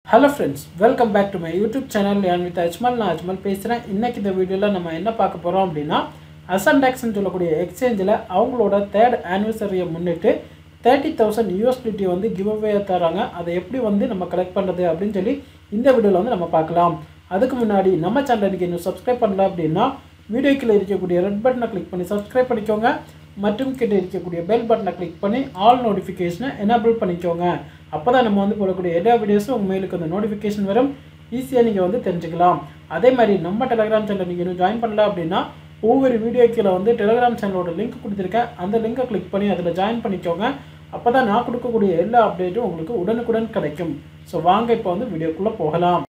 hello friends welcome back to my YouTube channel யான் with Ajmal நான் அஜ்மல் பேசுகிறேன் இன்றைக்கி இந்த வீடியோவில் நம்ம என்ன பார்க்க போகிறோம் அப்படின்னா அசன்டாக்ஸ்னு சொல்லக்கூடிய எக்ஸ்சேஞ்சில் அவங்களோட தேர்ட் ஆனிவர்சரியை முன்னிட்டு தேர்ட்டி தௌசண்ட் யூஎஸ்டிடி வந்து கிவ் அவே தராங்க அதை எப்படி வந்து நம்ம கலெக்ட் பண்ணுறது அப்படின்னு சொல்லி இந்த வீடியோவில் வந்து நம்ம பார்க்கலாம் அதுக்கு முன்னாடி நம்ம சேனலுக்கு இன்னும் சப்ஸ்கிரைப் பண்ணல அப்படின்னா வீடியோக்கில் இருக்கக்கூடிய ரெட் பட்டனை கிளிக் பண்ணி சப்ஸ்கிரைப் பண்ணிக்கோங்க மற்றும் கிட்ட இருக்கக்கூடிய பெல் பட்டனை கிளிக் பண்ணி ஆல் நோட்டிஃபிகேஷனை எனேபிள் பண்ணிக்கோங்க அப்போ தான் நம்ம வந்து போடக்கூடிய எல்லா வீடியோஸும் உங்கள் மெயிலுக்கு அந்த நோட்டிஃபிகேஷன் வரும் ஈஸியாக நீங்கள் வந்து தெரிஞ்சுக்கலாம் அதே மாதிரி நம்ம டெலிகிராம் சேனல் நீங்கள் இன்னும் ஜாயின் பண்ணல அப்படின்னா ஒவ்வொரு வீடியோ கீழே வந்து டெலிகிராம் சேனலோட லிங்க் கொடுத்துருக்கேன் அந்த லிங்கை கிளிக் பண்ணி அதில் ஜாயின் பண்ணிக்கோங்க அப்போ தான் நான் கொடுக்கக்கூடிய எல்லா அப்டேட்டும் உங்களுக்கு உடனுக்குடன் கிடைக்கும் ஸோ வாங்க இப்போ வந்து வீடியோக்குள்ளே போகலாம்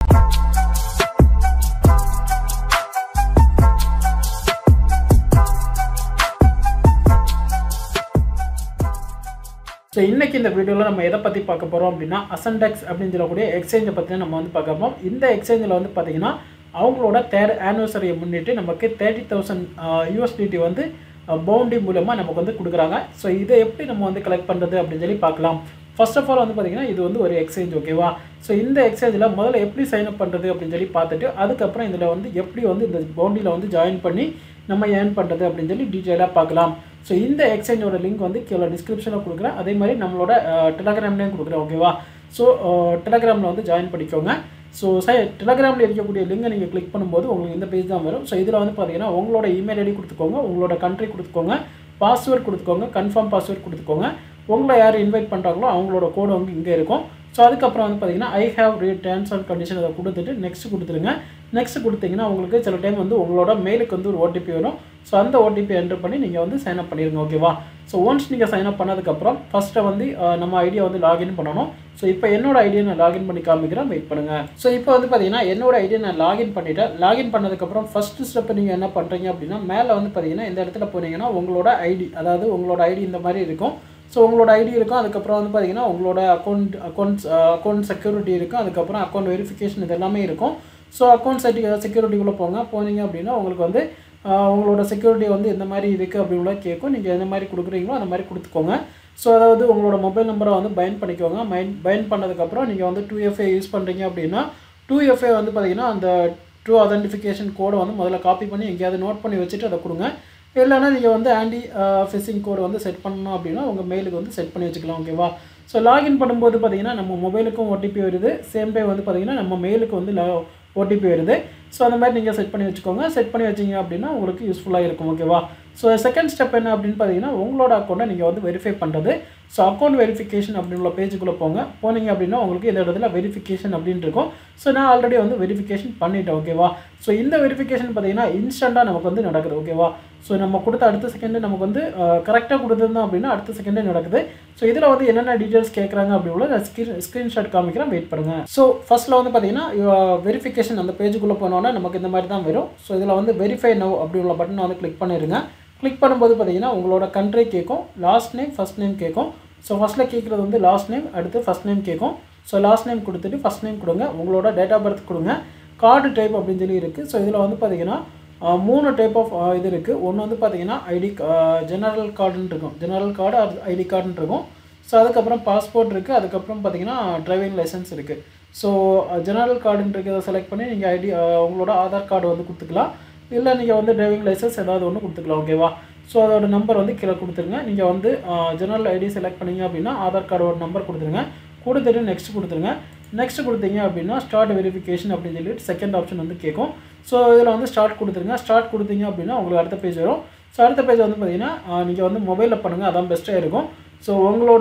ஸோ இன்றைக்கி இந்த வீடியோவில் நம்ம எதை பற்றி பார்க்க போகிறோம் அப்படின்னா அசன்டெக்ஸ் அப்படின்னு சொல்லக்கூடிய எக்ஸ்சேஞ்சை பற்றி நம்ம வந்து பார்க்க போகிறோம் இந்த எக்ஸ்சேஞ்சில் வந்து பார்த்திங்கன்னா அவங்களோட தேர்ட் ஆனிவர்சரியை முன்னிட்டு நமக்கு தேர்ட்டி தௌசண்ட் யூஎஸ்டிடி வந்து பவுண்டி மூலமாக நமக்கு வந்து கொடுக்குறாங்க ஸோ இதை எப்படி நம்ம வந்து கலெக்ட் பண்ணுறது அப்படின்னு சொல்லி பார்க்கலாம் ஃபர்ஸ்ட் ஆஃப் ஆல் வந்து பார்த்திங்கன்னா இது வந்து ஒரு எக்ஸ்சேஞ்ச் ஓகேவா ஸோ இந்த எக்ஸ்சேஞ்சில் முதல்ல எப்படி சைன் அப் பண்ணுறது அப்படின்னு சொல்லி பார்த்துட்டு அதுக்கப்புறம் இதில் வந்து எப்படி வந்து இந்த பவுண்டியில் வந்து ஜாயின் பண்ணி நம்ம ஏர்ன் பண்ணுறது அப்படின்னு சொல்லி டீட்டெயிலாக பார்க்கலாம் ஸோ இந்த எக்ஸ்சேஞ்சோட லிங்க் வந்து கீழே டிஸ்கிரிப்ஷனில் கொடுக்குறேன் அதே மாதிரி நம்மளோட டெலகிராம்லேயும் கொடுக்குறேன் ஓகேவா ஸோ டெலகிராமில் வந்து ஜாயின் பண்ணிக்கோங்க ஸோ சை டெலகிராமில் இருக்கக்கூடிய லிங்கை நீங்கள் கிளிக் பண்ணும்போது உங்களுக்கு இந்த பேஜ் தான் வரும் ஸோ இதில் வந்து பார்த்தீங்கன்னா உங்களோட இமெயில் ஐடி கொடுத்துக்கோங்க உங்களோட கண்ட்ரி கொடுத்துக்கோங்க பாஸ்வேர்ட் கொடுத்துக்கோங்க கன்ஃபார்ம் பாஸ்வேர்ட் கொடுத்துக்கோங்க உங்களை யார் இன்வைட் பண்ணுறாங்களோ அவங்களோட கோடு வந்து இங்கே இருக்கும் ஸோ அதுக்கப்புறம் வந்து பார்த்தீங்கன்னா I have read terms and condition அதை கொடுத்துட்டு நெக்ஸ்ட் கொடுத்துருங்க நெக்ஸ்ட் கொடுத்தீங்கன்னா உங்களுக்கு சில டைம் வந்து உங்களோட மெயிலுக்கு வந்து ஒரு ஓடிபி வரும் ஸோ அந்த ஓடிபி என்டர் பண்ணி நீங்கள் வந்து சைன் அப் பண்ணிடுங்க ஓகேவா ஸோ ஒன்ஸ் நீங்கள் சைன் அப் பண்ணதுக்கப்புறம் ஃபஸ்ட்டை வந்து நம்ம ஐடியா வந்து லாகின் பண்ணணும் ஸோ இப்போ என்னோட ஐடியா நான் லாகின் பண்ணி காமிக்கிறேன் வெயிட் பண்ணுங்கள் ஸோ இப்போ வந்து பார்த்தீங்கன்னா என்னோட ஐடியா நான் லாகின் பண்ணிவிட்டேன் லாகின் பண்ணதுக்கப்புறம் ஃபஸ்ட்டு ஸ்டெப் நீங்கள் என்ன பண்ணுறீங்க அப்படின்னா மேலே வந்து பார்த்தீங்கன்னா இந்த இடத்துல போனீங்கன்னா உங்களோட ஐடி அதாவது உங்களோட ஐடி இந்த மாதிரி இருக்கும் ஸோ உங்களோட ஐடி இருக்கும் அதுக்கப்புறம் வந்து பார்த்தீங்கன்னா உங்களோட அக்கௌண்ட் அக்கௌண்ட்ஸ் அக்கௌண்ட் செக்யூரிட்டி இருக்கும் அதுக்கப்புறம் அக்கௌண்ட் வெரிஃபிகேஷன் இது எல்லாமே இருக்கும் ஸோ அக்கௌண்ட் செட்டி செக்யூரிட்டிக்குள்ளே போங்க போனீங்க அப்படின்னா உங்களுக்கு வந்து உங்களோட செக்யூரிட்டி வந்து எந்த மாதிரி இருக்குது அப்படின்ல கேட்கும் நீங்கள் எந்த மாதிரி கொடுக்குறீங்களோ அந்த மாதிரி கொடுத்துக்கோங்க ஸோ அதாவது உங்களோட மொபைல் நம்பரை வந்து பயன் பண்ணிக்கோங்க மைன் பயன் பண்ணதுக்கப்புறம் நீங்கள் வந்து டூ எஃப்ஏ யூஸ் பண்ணுறீங்க அப்படின்னா டூ எஃப்ஏ வந்து பார்த்தீங்கன்னா அந்த ட்ரூ அதென்டிஃபிகேஷன் கோடை வந்து முதல்ல காப்பி பண்ணி எங்கேயாவது நோட் பண்ணி வச்சுட்டு அதை கொடுங்க இல்லைனா நீங்கள் வந்து ஆன்டி ஃபிஷிங் கோடு வந்து செட் பண்ணணும் அப்படின்னா உங்கள் மெயிலுக்கு வந்து செட் பண்ணி வச்சுக்கலாம் ஓகேவா ஸோ லாகின் பண்ணும்போது பார்த்தீங்கன்னா நம்ம மொபைலுக்கும் ஓடிபி வருது சேம் டே வந்து பார்த்தீங்கன்னா நம்ம மெயிலுக்கு வந்து ஓடிபி வருது ஸோ அந்த மாதிரி நீங்கள் செட் பண்ணி வச்சுக்கோங்க செட் பண்ணி வச்சிங்க அப்படின்னா உங்களுக்கு யூஸ்ஃபுல்லாக இருக்கும் ஓகேவா ஸோ செகண்ட் ஸ்டெப் என்ன அப்படின்னு பார்த்தீங்கன்னா உங்களோட அக்கௌண்ட்டை நீங்கள் வந்து வெரிஃபை பண்ணுறது ஸோ அக்கௌண்ட் வெரிஃபிகேஷன் அப்படின்ற பேஜுக்குள்ளே போங்க போனீங்க அப்படின்னா உங்களுக்கு இந்த இடத்துல வெரிஃபிகேஷன் அப்படின்னு இருக்கும் ஸோ நான் ஆல்ரெடி வந்து வெரிஃபிகேஷன் பண்ணிட்டேன் ஓகேவா ஸோ இந்த வெரிஃபிகேஷன் பார்த்தீங்கன்னா இன்ஸ்டண்ட்டாக நமக்கு வந்து நடக்குது ஓகேவா ஸோ நம்ம கொடுத்த அடுத்த செகண்டு நமக்கு வந்து கரெக்டாக கொடுத்துருந்தோம் அப்படின்னா அடுத்த செகண்டே நடக்குது ஸோ இதில் வந்து என்னென்ன டீட்டெயில்ஸ் கேட்குறாங்க அப்படின்னு நான் ஸ்க்ரீன் ஸ்க்ரீன்ஷாட் காமிக்கிறேன் வெயிட் பண்ணுங்கள் ஸோ ஃபஸ்ட்டில் வந்து பார்த்தீங்கன்னா வெரிஃபிகேஷன் அந்த பேஜுக்குள்ளே போனோன்னா நமக்கு இந்த மாதிரி தான் வரும் ஸோ இதில் வந்து வெரிஃபை நவ் அப்படின்ற பட்டனை வந்து கிளிக் பண்ணிடுங்க கிளிக் பண்ணும்போது பார்த்தீங்கன்னா உங்களோட கண்ட்ரி கேட்கும் லாஸ்ட் நேம் ஃபஸ்ட் நேம் கேட்கும் ஸோ ஃபஸ்ட்டில் கேட்குறது வந்து லாஸ்ட் நேம் அடுத்து ஃபஸ்ட் நேம் கேட்கும் ஸோ லாஸ்ட் நேம் கொடுத்துட்டு ஃபஸ்ட் நேம் கொடுங்க உங்களோட டேட் ஆஃப் பர்த் கொடுங்க கார்டு டைப் அப்படின்னு சொல்லி இருக்குது ஸோ இதில் வந்து பார்த்தீங்கன்னா மூணு டைப் ஆஃப் இது இருக்குது ஒன்று வந்து பார்த்தீங்கன்னா ஐடி ஜெனரல் கார்டுன்னு இருக்கும் ஜெனரல் கார்டு ஐடி கார்டுன்னு இருக்கும் ஸோ அதுக்கப்புறம் பாஸ்போர்ட் இருக்குது அதுக்கப்புறம் பார்த்தீங்கன்னா டிரைவிங் லைசன்ஸ் இருக்குது ஸோ ஜெனரல் கார்டுன்றதை செலக்ட் பண்ணி நீங்கள் ஐடி உங்களோட ஆதார் கார்டு வந்து கொடுத்துக்கலாம் இல்லை நீங்கள் வந்து டிரைவிங் லைசன்ஸ் ஏதாவது ஒன்று கொடுத்துக்கலாம் ஓகேவா ஸோ அதோட நம்பர் வந்து கீழே கொடுத்துருங்க நீங்கள் வந்து ஜெனரல் ஐடி செலக்ட் பண்ணிங்க அப்படின்னா ஆதார் கார்டோட நம்பர் கொடுத்துருங்க கொடுத்துட்டு நெக்ஸ்ட் கொடுத்துருங்க நெக்ஸ்ட் கொடுத்தீங்க அப்படின்னா ஸ்டார்ட் வெரிஃபிகேஷன் அப்படின்னு சொல்லிட்டு செகண்ட் ஆப்ஷன் வந்து கேட்கும் ஸோ இதில் வந்து ஸ்டார்ட் கொடுத்துருங்க ஸ்டார்ட் கொடுத்தீங்க அப்படின்னா உங்களுக்கு அடுத்த பேஜ் வரும் ஸோ அடுத்த பேஜ் வந்து பார்த்தீங்கன்னா நீங்கள் வந்து மொபைலில் பண்ணுங்கள் அதான் பெஸ்ட்டாக இருக்கும் ஸோ உங்களோட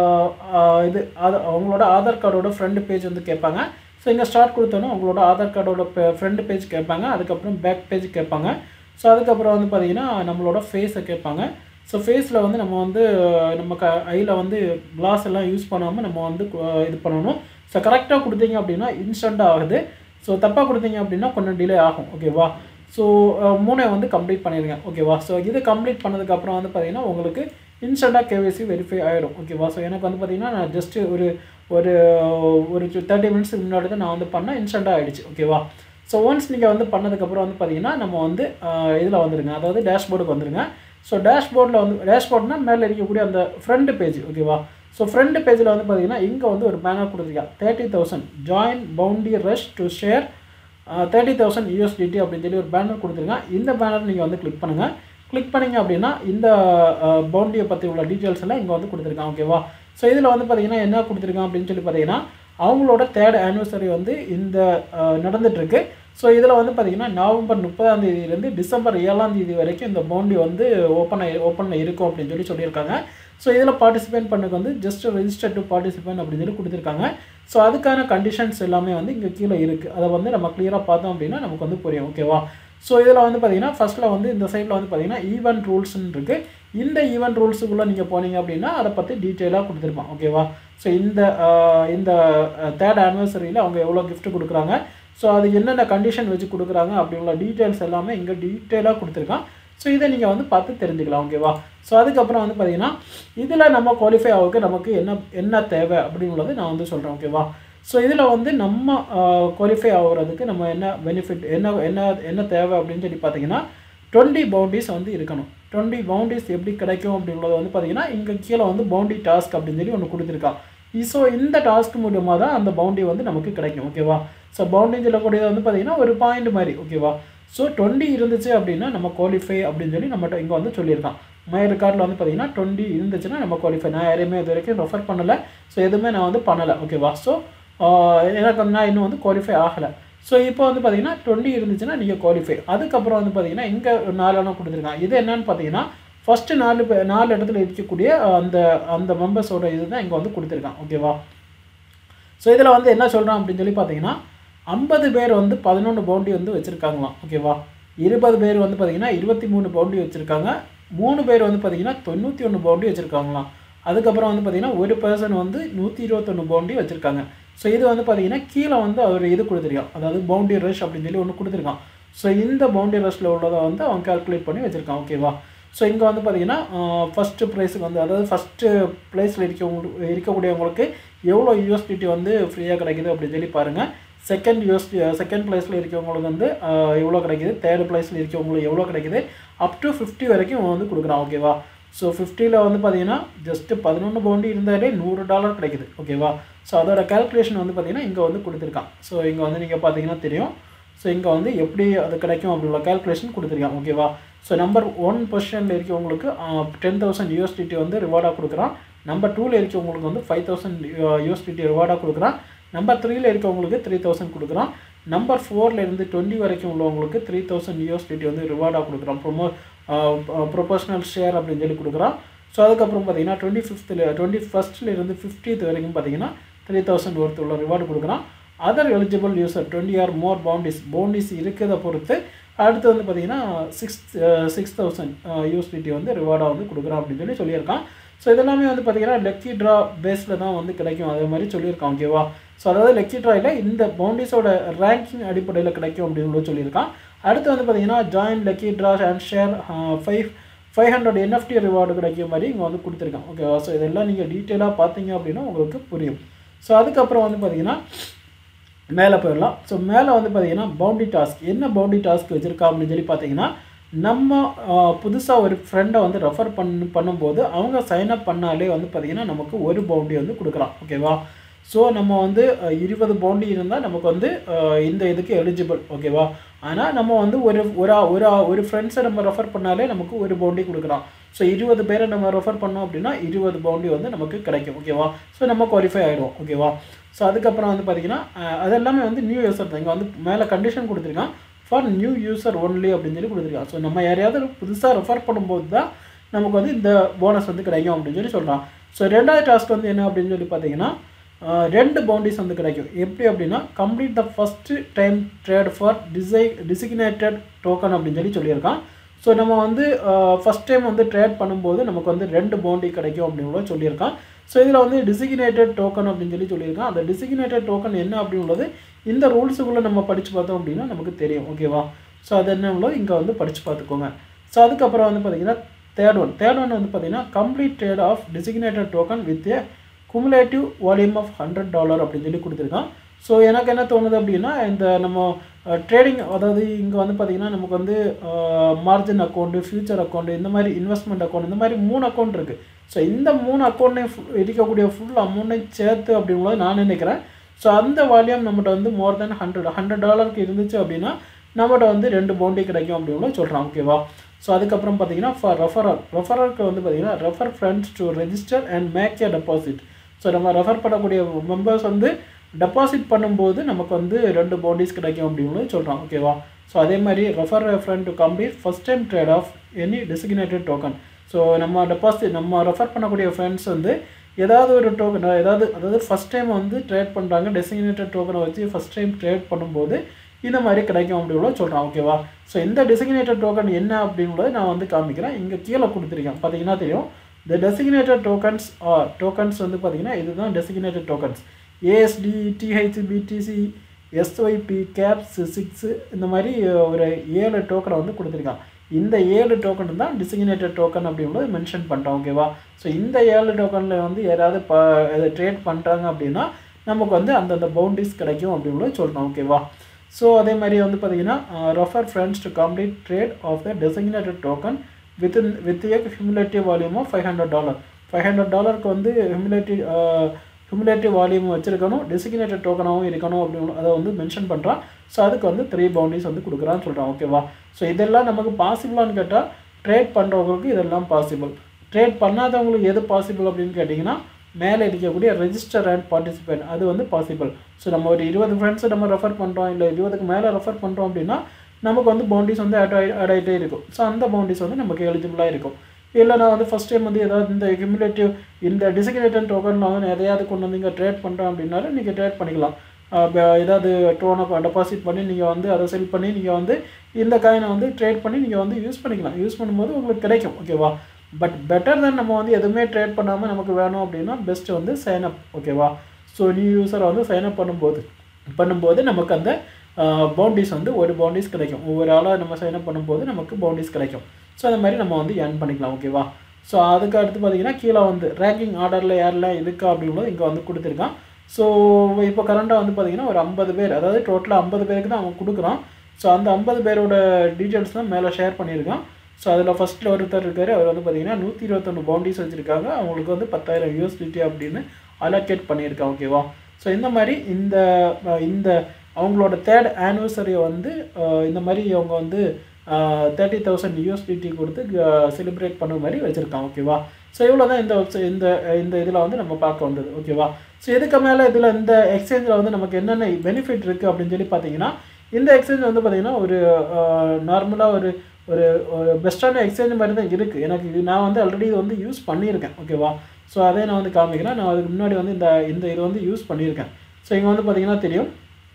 இது உங்களோட ஆதார் கார்டோட ஃப்ரண்ட் பேஜ் வந்து கேட்பாங்க ஸோ இங்கே ஸ்டார்ட் கொடுத்தோன்னா உங்களோட ஆதார் கார்டோட ஃப்ரண்ட் பேஜ் கேட்பாங்க அதுக்கப்புறம் பேக் பேஜ் கேட்பாங்க ஸோ அதுக்கப்புறம் வந்து பார்த்தீங்கன்னா நம்மளோட ஃபேஸை கேட்பாங்க ஸோ ஃபேஸில் வந்து நம்ம வந்து நம்ம க ஐயில் வந்து கிளாஸ் எல்லாம் யூஸ் பண்ணாமல் நம்ம வந்து இது பண்ணணும் ஸோ கரெக்டாக கொடுத்தீங்க அப்படின்னா இன்ஸ்டண்ட்டாக ஆகுது ஸோ தப்பாக கொடுத்தீங்க அப்படின்னா கொஞ்சம் டிலே ஆகும் ஓகேவா ஸோ மூணை வந்து கம்ப்ளீட் பண்ணிடுங்க ஓகேவா ஸோ இது கம்ப்ளீட் பண்ணதுக்கப்புறம் வந்து பார்த்தீங்கன்னா உங்களுக்கு இன்ஸ்டண்ட்டாக கேவிசி வெரிஃபை ஆகிடும் ஓகேவா ஸோ எனக்கு வந்து பார்த்தீங்கன்னா நான் ஜஸ்ட்டு ஒரு ஒரு ஒரு தேர்ட்டி மினிட்ஸ்க்கு முன்னாடி தான் நான் வந்து பண்ணேன் இன்ஸ்டண்ட்டாக ஆகிடுச்சு ஓகேவா ஸோ ஒன்ஸ் நீங்கள் வந்து பண்ணதுக்கப்புறம் வந்து பார்த்தீங்கன்னா நம்ம வந்து இதில் வந்துடுங்க அதாவது டேஷ்போர்டுக்கு வந்துடுங்க ஸோ டேஷ்போர்டில் வந்து டேஷ்போர்ட்னால் மேலே இருக்கக்கூடிய அந்த ஃப்ரண்ட் பேஜ் ஓகேவா ஸோ ஃப்ரண்ட் பேஜில் வந்து பார்த்தீங்கன்னா இங்கே வந்து ஒரு பேனர் கொடுத்துருக்காங்க thirty thousand join bounty rush to share thirty thousand USDT அப்படின்னு சொல்லி ஒரு பேனர் கொடுத்துருக்கான் இந்த பேனர் நீங்கள் வந்து கிளிக் பண்ணுங்கள் கிளிக் பண்ணீங்க அப்படின்னா இந்த பவுண்டியை பற்றி உள்ள டீட்டெயில்ஸ் எல்லாம் இங்கே வந்து கொடுத்துருக்கான் ஓகேவா ஸோ இதில் வந்து பார்த்தீங்கன்னா என்ன கொடுத்துருக்கான் அப்படின்னு சொல்லி பார்த்தீங்கன்னா அவங்களோட தேர்ட் ஆனிவர்சரி வந்து இந்த நடந்துகிட்ருக்கு ஸோ இதில் வந்து பார்த்தீங்கன்னா நவம்பர் முப்பதாம் தேதியிலேருந்து டிசம்பர் ஏழாம் தேதி வரைக்கும் இந்த பவுண்டி வந்து ஓப்பன் ஓப்பனில் இருக்கும் அப்படின்னு சொல்லி சொல்லியிருக்காங்க ஸோ இதில் பார்ட்டிசிபேட் பண்ணக்கு வந்து ஜஸ்ட் ரெஜிஸ்டர் டு பார்ட்டிசிபேட் அப்படின்னு சொல்லி கொடுத்துருக்காங்க ஸோ அதுக்கான கண்டிஷன்ஸ் எல்லாமே வந்து இங்கே கீழே இருக்குது அதை வந்து நம்ம கிளியராக பார்த்தோம் அப்படின்னா நமக்கு வந்து புரியும் ஓகேவா ஸோ இதில் வந்து பார்த்தீங்கன்னா ஃபஸ்ட்டில் வந்து இந்த சைடில் வந்து பார்த்தீங்கன்னா ஈவெண்ட் ரூல்ஸ்னு இருக்குது இந்த ஈவெண்ட் ரூல்ஸுக்குள்ளே நீங்கள் போனீங்க அப்படின்னா அதை பற்றி டீட்டெயிலாக கொடுத்துருப்பான் ஓகேவா ஸோ இந்த இந்த தேர்ட் ஆனிவர்சரியில் அவங்க எவ்வளோ கிஃப்ட் கொடுக்குறாங்க ஸோ அது என்னென்ன கண்டிஷன் வச்சு கொடுக்குறாங்க அப்படிங்கிற டீட்டெயில்ஸ் எல்லாமே இங்கே டீட்டெயிலாக கொடுத்துருக்கான் ஸோ இதை நீங்கள் வந்து பார்த்து தெரிஞ்சுக்கலாம் ஓகேவா ஸோ அதுக்கப்புறம் வந்து பார்த்தீங்கன்னா இதில் நம்ம குவாலிஃபை ஆகுக்கு நமக்கு என்ன என்ன தேவை அப்படிங்கிறது நான் வந்து சொல்கிறேன் ஓகேவா ஸோ இதில் வந்து நம்ம குவாலிஃபை ஆகுறதுக்கு நம்ம என்ன பெனிஃபிட் என்ன என்ன என்ன தேவை அப்படின்னு சொல்லி பார்த்தீங்கன்னா டுவெண்ட்டி பவுண்டரிஸ் வந்து இருக்கணும் டுவெண்ட்டி பவுண்டரிஸ் எப்படி கிடைக்கும் அப்படின்றத வந்து பார்த்தீங்கன்னா இங்கே கீழே வந்து பவுண்டரி டாஸ்க் அப்படின்னு சொல்லி ஒன்று கொடுத்துருக்கான் ஸோ இந்த டாஸ்க் மூலியமாக தான் அந்த பவுண்டரி வந்து நமக்கு கிடைக்கும் ஓகேவா ஸோ பவுண்டரி சொல்லக்கூடியது வந்து பார்த்தீங்கன்னா ஒரு பாயிண்ட் மாதிரி ஓகேவா ஸோ டுவெண்ட்டி இருந்துச்சு அப்படின்னா நம்ம குவாலிஃபை அப்படின்னு சொல்லி நம்மகிட்ட இங்கே வந்து சொல்லியிருக்கான் மை ரெக்கார்டில் வந்து பார்த்தீங்கன்னா டுவெண்ட்டி இருந்துச்சுன்னா நம்ம குவாலிஃபை நான் யாரையுமே இது வரைக்கும் ரெஃபர் பண்ணலை ஸோ எதுவுமே நான் வந்து பண்ணலை ஓகேவா ஸோ எனக்கு நான் இன்னும் வந்து குவாலிஃபை ஆகலை ஸோ இப்போ வந்து பார்த்தீங்கன்னா டுவெண்ட்டி இருந்துச்சுன்னா நீங்கள் குவாலிஃபை அதுக்கப்புறம் வந்து பார்த்தீங்கன்னா இங்கே நாலு இடம் கொடுத்துருக்காங்க இது என்னன்னு பார்த்தீங்கன்னா ஃபஸ்ட்டு நாலு பே நாலு இடத்துல இருக்கக்கூடிய அந்த அந்த மெம்பர்ஸோட இது தான் இங்கே வந்து கொடுத்துருக்கான் ஓகேவா ஸோ இதில் வந்து என்ன சொல்கிறான் அப்படின்னு சொல்லி பார்த்தீங்கன்னா ஐம்பது பேர் வந்து பதினொன்று பவுண்டி வந்து வச்சுருக்காங்களாம் ஓகேவா இருபது பேர் வந்து பார்த்தீங்கன்னா இருபத்தி மூணு பவுண்டி வச்சுருக்காங்க மூணு பேர் வந்து பார்த்தீங்கன்னா தொண்ணூற்றி ஒன்று பவுண்டி வச்சுருக்காங்களாம் அதுக்கப்புறம் வந்து பார்த்தீங்கன்னா ஒரு பர்சன் வந்து நூற்றி இருபத்தொன்று பவுண்டி வச்சுருக்காங்க ஸோ இது வந்து பார்த்தீங்கன்னா கீழே வந்து அவர் இது கொடுத்துருக்கான் அதாவது பவுண்டி ரஷ் அப்படின்னு சொல்லி ஒன்று கொடுத்துருக்கான் ஸோ இந்த பவுண்டி ரஷ்ல உள்ளதை வந்து அவன் கால்குலேட் பண்ணி வச்சுருக்கான் ஓகேவா ஸோ இங்கே வந்து பார்த்தீங்கன்னா ஃபஸ்ட்டு ப்ரைஸுக்கு வந்து அதாவது ஃபஸ்ட்டு ப்ளேஸில் இருக்கவங்களுக்கு இருக்கக்கூடியவங்களுக்கு எவ்வளோ யூஎஸ்டிடி வந்து ஃப்ரீயாக கிடைக்குது அப்படின்னு சொல்லி பாருங்கள் செகண்ட் யூஎஸ் செகண்ட் ப்ளேஸில் இருக்கவங்களுக்கு வந்து எவ்வளோ கிடைக்குது தேர்ட் ப்ளேஸில் இருக்கவங்களுக்கு எவ்வளோ கிடைக்குது அப் டு ஃபிஃப்டி வரைக்கும் அவன் வந்து கொடுக்குறான் ஓகேவா ஸோ ஃபிஃப்டியில் வந்து பார்த்தீங்கன்னா ஜஸ்ட்டு பதினொன்று பவுண்டி இருந்தாலே நூறு டாலர் கிடைக்குது ஓகேவா ஸோ அதோட கேல்குலேஷன் வந்து பார்த்தீங்கன்னா இங்கே வந்து கொடுத்துருக்கான் ஸோ இங்கே வந்து நீங்கள் பார்த்தீங்கன்னா தெரியும் ஸோ இங்கே வந்து எப்படி அது கிடைக்கும் அப்படின்ற கேல்குலேஷன் கொடுத்துருக்கான் ஓகேவா ஸோ நம்பர் ஒன் பொசிஷனில் இருக்கவங்களுக்கு டென் தௌசண்ட் யூஎஸ்டிடி வந்து ரிவார்டாக கொடுக்குறான் நம்பர் டூவில் இருக்கவங்களுக்கு வந்து ஃபைவ் தௌசண்ட் யூஎஸ்டிடி ரிவார்டாக கொடுக்குறான் நம்பர் த்ரீயில் இருக்கவங்களுக்கு த்ரீ தௌசண்ட் கொடுக்குறான் நம்பர் ஃபோரில் இருந்து டுவெண்ட்டி வரைக்கும் உள்ளவங்களுக்கு த்ரீ தௌசண்ட் யூஎஸ்டிடி வந்து ரிவார்டாக கொடுக்குறான் ப்ரொமோ ப்ரொபோஷனல் ஷேர் அப்படின்னு சொல்லி கொடுக்குறான் ஸோ அதுக்கப்புறம் பார்த்தீங்கன்னா டுவெண்ட்டி ஃபிஃப்த்தில் டுவெண்ட்டி ஃபஸ்ட்டில் இருந்து ஃபிஃப்டித் வரைக்கும் பார்த்தீங்கன்னா த்ரீ தௌசண்ட் ஒர்த் உள்ள ரிவார்டு கொடுக்குறான் other eligible user twenty or more bounties bounties இருக்கிறத பொறுத்து அடுத்து வந்து பார்த்தீங்கன்னா சிக்ஸ் சிக்ஸ் தௌசண்ட் யூஎஸ்டிடி வந்து ரிவார்டாக வந்து கொடுக்குறான் அப்படின்னு சொல்லி சொல்லியிருக்கான் ஸோ இதெல்லாமே வந்து பார்த்தீங்கன்னா லக்கி ட்ரா பேஸில் தான் வந்து கிடைக்கும் அதே மாதிரி சொல்லியிருக்கான் ஓகேவா ஸோ அதாவது லக்கி ட்ராயில் இந்த பவுண்டிஸோட ரேங்கிங் அடிப்படையில் கிடைக்கும் அப்படின்னு சொல்லியிருக்கான் அடுத்து வந்து பார்த்தீங்கன்னா join lucky draw and share five five hundred NFT reward கிடைக்கிற மாதிரி இங்கே வந்து கொடுத்துருக்கான் ஓகேவா ஸோ இதெல்லாம் நீங்கள் டீட்டெயிலாக பார்த்தீங்க அப்படின்னா உங்களுக்கு புரியும் ஸோ அதுக்கப்புறம் வந்து பார்த்தீங்கன்னா மேலே போயிடலாம் ஸோ மேலே வந்து பார்த்தீங்கன்னா பவுண்டி டாஸ்க் என்ன பவுண்டி டாஸ்க் வச்சுருக்கா அப்படின்னு சொல்லி பார்த்தீங்கன்னா நம்ம புதுசாக ஒரு ஃப்ரெண்டை வந்து ரெஃபர் பண்ண பண்ணும்போது அவங்க சைன் அப் பண்ணாலே வந்து பார்த்திங்கன்னா நமக்கு ஒரு பவுண்டி வந்து கொடுக்குறான் ஓகேவா ஸோ நம்ம வந்து இருபது பவுண்டி இருந்தால் நமக்கு வந்து இந்த இதுக்கு எலிஜிபிள் ஓகேவா ஆனால் நம்ம வந்து ஒரு ஒரு ஒரு ஒரு ஃப்ரெண்ட்ஸை நம்ம ரெஃபர் பண்ணாலே நமக்கு ஒரு பவுண்டி கொடுக்குறான் ஸோ இருபது பேரை நம்ம ரெஃபர் பண்ணோம் அப்படின்னா இருபது பவுண்டி வந்து நமக்கு கிடைக்கும் ஓகேவா ஸோ நம்ம குவாலிஃபை ஆகிடுவோம் ஓகேவா ஸோ அதுக்கப்புறம் வந்து பார்த்திங்கன்னா அதெல்லாமே வந்து நியூ யூசர் தான் இங்கே வந்து மேலே கண்டிஷன் கொடுத்துருக்கான் ஃபார் நியூ யூசர் ஒன்லி அப்படின்னு சொல்லி கொடுத்துருக்கான் ஸோ நம்ம யாரையாவது புதுசாக ரெஃபர் பண்ணும்போது தான் நமக்கு வந்து இந்த போனஸ் வந்து கிடைக்கும் அப்படின்னு சொல்லி சொல்கிறான் ஸோ ரெண்டாவது டாஸ்க் வந்து என்ன அப்படின்னு சொல்லி பார்த்தீங்கன்னா ரெண்டு பவுண்டிஸ் வந்து கிடைக்கும் எப்படி அப்படின்னா complete the first time trade for டிசை டிசிக்னேட்டட் டோக்கன் அப்படின்னு சொல்லி சொல்லியிருக்கான் ஸோ நம்ம வந்து ஃபஸ்ட் டைம் வந்து ட்ரேட் பண்ணும்போது நமக்கு வந்து ரெண்டு பவுண்டி கிடைக்கும் அப்படின்னு சொல்லியிருக்கான் ஸோ இதில் வந்து டிசிக்னேட்டட் டோக்கன் அப்படின்னு சொல்லி சொல்லியிருக்கான் அந்த டிசிக்னேட்டட் டோக்கன் என்ன அப்படின்றது இந்த ரூல்ஸுக்குள்ளே நம்ம படித்து பார்த்தோம் அப்படின்னா நமக்கு தெரியும் ஓகேவா ஸோ அது என்ன உள்ளது இங்கே வந்து படித்து பார்த்துக்கோங்க ஸோ அதுக்கப்புறம் வந்து பார்த்தீங்கன்னா தேர்ட் ஒன் தேர்ட் ஒன் வந்து பார்த்தீங்கன்னா complete trade of designated token with a cumulative volume of hundred dollar அப்படின்னு சொல்லி கொடுத்துருக்கான் ஸோ எனக்கு என்ன தோணுது அப்படின்னா இந்த நம்ம ட்ரேடிங் அதாவது இங்கே வந்து பார்த்திங்கன்னா நமக்கு வந்து மார்ஜின் அக்கௌண்ட்டு ஃபியூச்சர் அக்கௌண்ட்டு இந்த மாதிரி இன்வெஸ்ட்மெண்ட் அக்கௌண்ட் இந்த மாதிரி மூணு அக்கௌண்ட் இருக்குது ஸோ இந்த மூணு அக்கௌண்ட்லையும் இருக்கக்கூடிய ஃபுல் அமௌண்ட்டையும் சேர்த்து அப்படிங்கும்போது நான் நினைக்கிறேன் ஸோ அந்த வால்யூம் நம்மகிட்ட வந்து மோர் தென் ஹண்ட்ரட் ஹண்ட்ரட் டாலருக்கு இருந்துச்சு அப்படின்னா நம்மகிட்ட வந்து ரெண்டு பவுண்டி கிடைக்கும் அப்படின்னு சொல்கிறான் ஓகேவா ஸோ அதுக்கப்புறம் பார்த்தீங்கன்னா ஃபார் ரெஃபரல் ரெஃபரலுக்கு வந்து பார்த்தீங்கன்னா refer friends to register and make a deposit so நம்ம ரெஃபர் பண்ணக்கூடிய மெம்பர்ஸ் வந்து டெபாசிட் பண்ணும்போது நமக்கு வந்து ரெண்டு பவுண்டிஸ் கிடைக்கும் அப்படின்னு சொல்கிறான் ஓகேவா ஸோ அதே மாதிரி refer friend to complete first time trade of any designated token so நம்ம டெபாசிட் நம்ம ரெஃபர் பண்ணக்கூடிய ஃப்ரெண்ட்ஸ் வந்து ஏதாவது ஒரு டோக்கன் ஏதாவது அதாவது ஃபஸ்ட் டைம் வந்து ட்ரேட் பண்ணுறாங்க டெசிக்னேட்டட் டோக்கனை வச்சு ஃபஸ்ட் டைம் ட்ரேட் பண்ணும்போது இந்த மாதிரி கிடைக்கும் அப்படின்னு சொல்கிறான் ஓகேவா ஸோ இந்த டெசிக்னேட்டட் டோக்கன் என்ன அப்படின்றத நான் வந்து காமிக்கிறேன் இங்கே கீழே கொடுத்துருக்கேன் பார்த்தீங்கன்னா தெரியும் the designated tokens are tokens வந்து பார்த்தீங்கன்னா இதுதான் designated tokens AST DH BTC SYP caps six இந்த மாதிரி ஒரு ஏழு டோக்கனை வந்து கொடுத்துருக்கான் இந்த ஏழு டோக்கன் தான் டிசிக்னேட்டட் டோக்கன் அப்படின்றது மென்ஷன் பண்ணிட்டோம் ஓகேவா ஸோ இந்த ஏழு டோக்கனில் வந்து யாராவது ப ட்ரேட் பண்ணுறாங்க அப்படின்னா நமக்கு வந்து அந்தந்த பவுண்டரிஸ் கிடைக்கும் அப்படின்றது சொல்கிறோம் ஓகேவா ஸோ அதே மாதிரி வந்து பார்த்தீங்கன்னா refer friends to complete trade of the designated token with with a cumulative volume of five hundred dollar five hundred டாலருக்கு வந்து ஹியூமுலேட்டிவ் ஹியூமுலேட்டிவ் வால்யூம் வச்சிருக்கணும் டெசிக்னேட்டட் டோக்கனாகவும் இருக்கணும் அப்படின்னு அதை வந்து மென்ஷன் பண்ணுறான் ஸோ அதுக்கு வந்து த்ரீ பவுண்டரிஸ் வந்து கொடுக்குறான்னு சொல்கிறான் ஓகேவா ஸோ இதெல்லாம் நமக்கு பாசிபிளான்னு கேட்டால் ட்ரேட் பண்ணுறவங்களுக்கு இதெல்லாம் பாசிபிள் ட்ரேட் பண்ணாதவங்களுக்கு எது பாசிபிள் அப்படின்னு கேட்டிங்கன்னா மேலே இருக்கக்கூடிய ரெஜிஸ்டர் அண்ட் பார்ட்டிசிபேட் அது வந்து பாசிபிள் ஸோ நம்ம ஒரு இருபது ஃப்ரெண்ட்ஸை நம்ம ரெஃபர் பண்ணுறோம் இல்லை இருபதுக்கு மேலே ரெஃபர் பண்ணுறோம் அப்படின்னா நமக்கு வந்து பவுண்டரிஸ் வந்து ஆட் ஆகி ஆட் ஆகிட்டே இருக்கும் ஸோ அந்த பவுண்டரிஸ் வந்து நமக்கு எலிஜிபிளாக இருக்கும் இல்லை நான் வந்து ஃபஸ்ட் டைம் வந்து ஏதாவது இந்த கியூமுலேட்டிவ் இந்த டிசிக்னேட்டட் டோக்கனில் வந்து எதையாவது கொண்டு வந்து இங்கே ட்ரேட் பண்ணுறேன் அப்படின்னாலும் நீங்கள் ட்ரேட் பண்ணிக்கலாம் ஏதாவது டோனை டெபாசிட் பண்ணி நீங்கள் வந்து அதை செல் பண்ணி நீங்கள் வந்து இந்த காயினை வந்து ட்ரேட் பண்ணி நீங்கள் வந்து யூஸ் பண்ணிக்கலாம் யூஸ் பண்ணும்போது உங்களுக்கு கிடைக்கும் ஓகேவா பட் பெட்டர் தென் நம்ம வந்து எதுவுமே ட்ரேட் பண்ணாமல் நமக்கு வேணும் அப்படின்னா பெஸ்ட் வந்து சைன் அப் ஓகேவா ஸோ நியூ யூஸரை வந்து சைன் அப் பண்ணும்போது பண்ணும்போது நமக்கு அந்த பவுண்டரிஸ் வந்து ஒரு பவுண்டரிஸ் கிடைக்கும் ஒவ்வொரு ஆளாக நம்ம சைன் அப் பண்ணும்போது நமக்கு பவுண்டரிஸ் கிடைக்கும் ஸோ அந்த மாதிரி நம்ம வந்து ஏர்ன் பண்ணிக்கலாம் ஓகேவா ஸோ அதுக்கு அடுத்து பார்த்தீங்கன்னா கீழே வந்து ரேங்கிங் ஆர்டரில் யாரெல்லாம் இருக்கா அப்படின்றது இங்கே வந்து கொடுத்துருக்கான் ஸோ இப்போ கரண்ட்டாக வந்து பார்த்தீங்கன்னா ஒரு ஐம்பது பேர் அதாவது டோட்டலாக ஐம்பது பேருக்கு தான் அவன் கொடுக்குறான் ஸோ அந்த ஐம்பது பேரோட டீட்டெயில்ஸ் தான் மேலே ஷேர் பண்ணியிருக்கான் ஸோ அதில் ஃபஸ்ட்டில் ஒருத்தர் இருக்கார் அவர் வந்து பார்த்தீங்கன்னா நூற்றி இருபத்தொன்று பவுண்டரிஸ் வச்சுருக்காங்க அவங்களுக்கு வந்து பத்தாயிரம் யூஎஸ்டிடி அப்படின்னு அலோகேட் பண்ணியிருக்கான் ஓகேவா ஸோ இந்த மாதிரி இந்த இந்த அவங்களோட தேர்ட் ஆனிவர்சரியை வந்து இந்த மாதிரி அவங்க வந்து தேர்ட்டி தௌசண்ட் யூஎஸ்டிடி கொடுத்து செலிப்ரேட் பண்ண மாதிரி வச்சுருக்கான் ஓகேவா ஸோ இவ்வளோ தான் இந்த வெப்சைட் இந்த இந்த இதில் வந்து நம்ம பார்க்க வந்தது ஓகேவா ஸோ இதுக்கு மேலே இதில் இந்த எக்ஸ்சேஞ்சில் வந்து நமக்கு என்னென்ன பெனிஃபிட் இருக்குது அப்படின்னு சொல்லி பார்த்தீங்கன்னா இந்த எக்ஸ்சேஞ்ச் வந்து பார்த்திங்கன்னா ஒரு நார்மலாக ஒரு ஒரு ஒரு பெஸ்ட்டான எக்ஸ்சேஞ்ச் மாதிரி தான் இருக்குது எனக்கு இது நான் வந்து ஆல்ரெடி இது வந்து யூஸ் பண்ணியிருக்கேன் ஓகேவா ஸோ அதே நான் வந்து காமிக்கிறேன் நான் அதுக்கு முன்னாடி வந்து இந்த இந்த இது வந்து யூஸ் பண்ணியிருக்கேன் ஸோ இங்கே வந்து பார்த்திங்கன்னா தெரியும்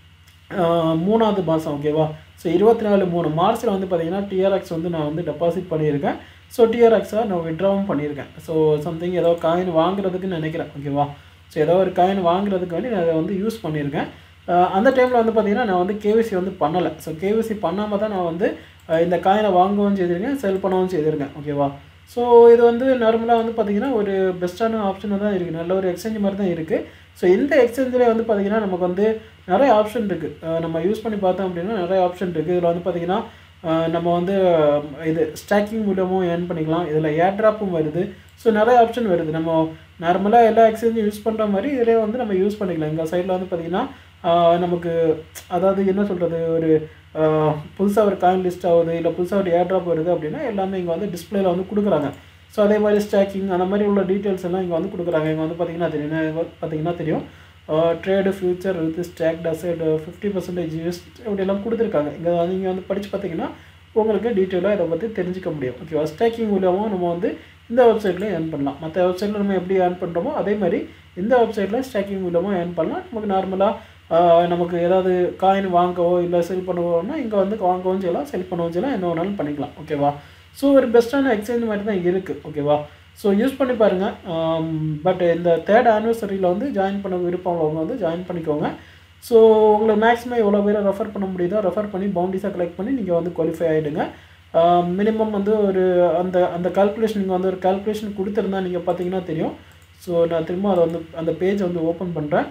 மூணாவது மாதம் ஓகேவா ஸோ இருபத்தி நாலு மூணு மார்ச்சில் வந்து பார்த்திங்கன்னா டிஆர்எக்ஸ் வந்து நான் வந்து டெபாசிட் பண்ணியிருக்கேன் ஸோ டிஆர்எக்ஸாக நான் விட்ராவும் பண்ணியிருக்கேன் ஸோ சம்திங் ஏதோ காயின் வாங்குறதுக்கு நினைக்கிறேன் ஓகேவா ஸோ ஏதோ ஒரு காயின் வாங்குறதுக்கு வேண்டி நான் அதை வந்து யூஸ் பண்ணியிருக்கேன் அந்த டைமில் வந்து பார்த்திங்கன்னா நான் வந்து கேவிசி வந்து பண்ணலை ஸோ கேவிசி பண்ணாமல் தான் நான் வந்து இந்த காயினை வாங்கவும் செய்திருக்கேன் செல் பண்ணவும் செய்திருக்கேன் ஓகேவா ஸோ இது வந்து நார்மலாக வந்து பார்த்திங்கன்னா ஒரு பெஸ்ட்டான ஆப்ஷனாக தான் இருக்குது நல்ல ஒரு எக்ஸ்சேஞ்ச் மாதிரி தான் இருக்குது ஸோ இந்த எக்ஸ்சேஞ்சில் வந்து பார்த்திங்கன்னா நமக்கு வந்து நிறைய ஆப்ஷன் இருக்குது நம்ம யூஸ் பண்ணி பார்த்தோம் அப்படின்னா நிறைய ஆப்ஷன் இருக்குது இதில் வந்து பார்த்திங்கன்னா நம்ம வந்து இது ஸ்டாக்கிங் மூலமும் ஏர்ன் பண்ணிக்கலாம் இதில் ஏர் ட்ராப்பும் வருது ஸோ நிறைய ஆப்ஷன் வருது நம்ம நார்மலாக எல்லா எக்ஸ்சேஞ்சும் யூஸ் பண்ணுற மாதிரி இதிலே வந்து நம்ம யூஸ் பண்ணிக்கலாம் எங்கள் சைடில் வந்து பார்த்திங்கன்னா நமக்கு அதாவது என்ன சொல்கிறது ஒரு புதுசாக ஒரு காயின் லிஸ்ட் ஆகுது இல்லை புதுசாக ஒரு ஏர் ட்ராப் வருது அப்படின்னா எல்லாமே இங்கே வந்து டிஸ்பிளேல வந்து கொடுக்குறாங்க ஸோ அதே மாதிரி ஸ்டாக்கிங் அந்த மாதிரி உள்ள டீட்டெயில்ஸ் எல்லாம் இங்கே வந்து கொடுக்குறாங்க இங்கே வந்து பார்த்திங்கன்னா தெரியும் பார்த்தீங்கன்னா தெரியும் trade future with stock aside fifty percentage use இப்படியெல்லாம் கொடுத்துருக்காங்க இங்கே நீங்கள் வந்து படித்து பார்த்தீங்கன்னா உங்களுக்கு டீட்டெயிலாக இதை பற்றி தெரிஞ்சிக்க முடியும் ஓகேவா ஸ்டாக்கிங் மூலியமாக நம்ம வந்து இந்த வெப்சைட்டில் ஏர்ன் பண்ணலாம் மற்ற வெப்சைட்டில் நம்ம எப்படி ஏர்ன் பண்ணுறோமோ அதே மாதிரி இந்த வெப்சைட்டில் ஸ்டாக்கிங் மூலமாக ஏர்ன் பண்ணலாம் நமக்கு நார்மலாக நமக்கு ஏதாவது காயின் வாங்கவோ இல்லை செல் பண்ணவோன்னா இங்கே வந்து வாங்கவும் செய்யலாம் செல் பண்ணவும் செய்யலாம் என்ன வேணாலும் பண்ணிக்கலாம் ஓகேவா ஸோ ஒரு பெஸ்ட்டான எக்ஸ்சேஞ்ச் மாதிரி தான் இருக்குது ஓகேவா ஸோ யூஸ் பண்ணி பாருங்கள் பட் இந்த தேர்ட் ஆனிவர்சரியில் வந்து ஜாயின் பண்ண விருப்பம் உள்ளவங்க வந்து ஜாயின் பண்ணிக்கோங்க ஸோ உங்களுக்கு மேக்ஸிமம் எவ்வளோ பேரை ரெஃபர் பண்ண முடியுதோ ரெஃபர் பண்ணி பவுண்டிஸாக கலெக்ட் பண்ணி நீங்கள் வந்து குவாலிஃபை ஆகிடுங்க மினிமம் வந்து ஒரு அந்த அந்த கால்குலேஷன் நீங்கள் வந்து ஒரு கால்குலேஷன் கொடுத்துருந்தா நீங்கள் பார்த்தீங்கன்னா தெரியும் ஸோ நான் திரும்ப அதை வந்து அந்த பேஜ் வந்து ஓப்பன் பண்ணுறேன்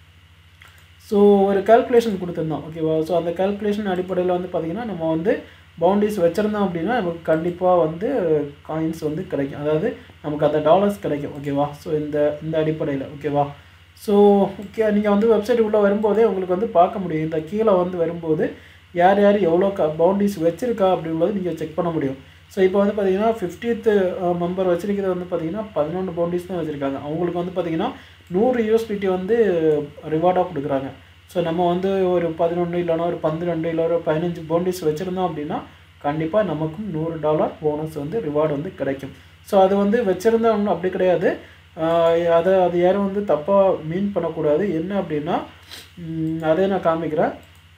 ஸோ ஒரு கால்குலேஷன் கொடுத்துருந்தோம் ஓகேவா ஸோ அந்த கால்குலேஷன் அடிப்படையில் வந்து பார்த்திங்கன்னா நம்ம வந்து பவுண்டரிஸ் வச்சுருந்தோம் அப்படின்னா நமக்கு கண்டிப்பாக வந்து காயின்ஸ் வந்து கிடைக்கும் அதாவது நமக்கு அந்த டாலர்ஸ் கிடைக்கும் ஓகேவா ஸோ இந்த இந்த அடிப்படையில் ஓகேவா ஸோ ஓகே நீங்கள் வந்து வெப்சைட் உள்ளே வரும்போதே உங்களுக்கு வந்து பார்க்க முடியும் இந்த கீழே வந்து வரும்போது யார் யார் எவ்வளோ க பவுண்டரிஸ் வச்சுருக்கா அப்படின்றது நீங்கள் செக் பண்ண முடியும் ஸோ இப்போ வந்து பார்த்தீங்கன்னா ஃபிஃப்டியத் மெம்பர் வச்சிருக்கிறது வந்து பார்த்தீங்கன்னா பதினொன்று பவுண்டரிஸ் தான் வச்சுருக்காங்க அவங்களுக்கு வந்து பார்த்தீங்கன்னா நூறு யூஎஸ்டிடி வந்து ரிவார்டாக கொடுக்குறாங்க ஸோ நம்ம வந்து ஒரு பதினொன்று இல்லைனா ஒரு பன்னிரெண்டு இல்லை ஒரு பதினஞ்சு பவுண்டரிஸ் வச்சுருந்தோம் அப்படின்னா கண்டிப்பாக நமக்கும் நூறு டாலர் போனஸ் வந்து ரிவார்டு வந்து கிடைக்கும் ஸோ அது வந்து வச்சுருந்தோம் அப்படி கிடையாது ஆஹ் அதை அது யாரும் வந்து தப்பாக மீன் பண்ணக்கூடாது என்ன அப்படின்னா ம், அதே நான் காமிக்கிறேன்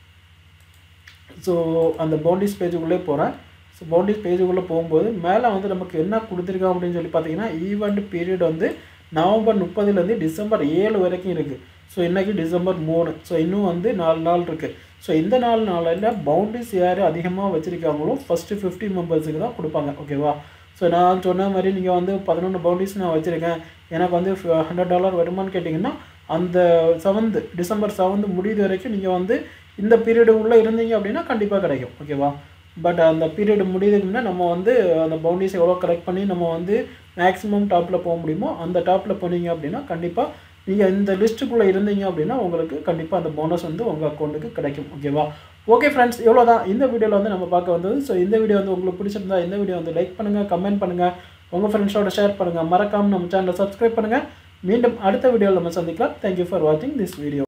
ஸோ அந்த பவுண்டரிஸ் பேஜுக்குள்ளே போகிறேன் ஸோ பவுண்டரிஸ் பேஜுக்குள்ளே போகும்போது மேலே வந்து நமக்கு என்ன கொடுத்துருக்கோம் அப்படின்னு சொல்லி பார்த்தீங்கன்னா ஈவெண்ட் பீரியட் வந்து நவம்பர் முப்பதுலேருந்து டிசம்பர் ஏழு வரைக்கும் இருக்குது ஸோ இன்றைக்கி டிசம்பர் மூணு ஸோ இன்னும் வந்து நாலு நாள் இருக்குது ஸோ இந்த நாலு நாளில் பவுண்டரிஸ் யார் அதிகமாக வச்சுருக்காங்களோ ஃபஸ்ட்டு ஃபிஃப்டி மெம்பர்ஸுக்கு தான் கொடுப்பாங்க ஓகேவா ஸோ நான் சொன்ன மாதிரி நீங்கள் வந்து பதினொன்று பவுண்டரிஸ் நான் வச்சுருக்கேன் எனக்கு வந்து ஹண்ட்ரட் டாலர் வருமான்னு கேட்டிங்கன்னா அந்த செவன்த் டிசம்பர் செவன்த் முடியுது வரைக்கும் நீங்கள் வந்து இந்த பீரியடு உள்ளே இருந்தீங்க அப்படின்னா கண்டிப்பாக கிடைக்கும் ஓகேவா பட் அந்த பீரியட் முடியுதுக்கு முன்னே நம்ம வந்து அந்த பவுண்டரிஸ் எவ்வளோ கலெக்ட் பண்ணி நம்ம வந்து மேக்ஸிமம் டாப்பில் போக முடியுமோ அந்த டாப்பில் போனீங்க அப்படின்னா கண்டிப்பாக நீங்கள் இந்த லிஸ்ட்டுக்குள்ளே இருந்தீங்க அப்படின்னா உங்களுக்கு கண்டிப்பாக அந்த போனஸ் வந்து உங்கள் அக்கௌண்ட்டுக்கு கிடைக்கும் ஓகேவா ஓகே ஃப்ரெண்ட்ஸ் இவ்வளோ தான் இந்த வீடியோவில் வந்து நம்ம பார்க்க வந்தது ஸோ இந்த வீடியோ வந்து உங்களுக்கு பிடிச்சிருந்தா இந்த வீடியோ வந்து லைக் பண்ணுங்கள் கமெண்ட் பண்ணுங்கள் உங்கள் ஃப்ரெண்ட்ஸோட ஷேர் பண்ணுங்கள் மறக்காமல் நம்ம சேனலை சப்ஸ்கிரைப் பண்ணுங்கள் மீண்டும் அடுத்த வீடியோவில் நம்ம சந்திக்கலாம் தேங்க்யூ ஃபார் வாட்சிங் திஸ் வீடியோ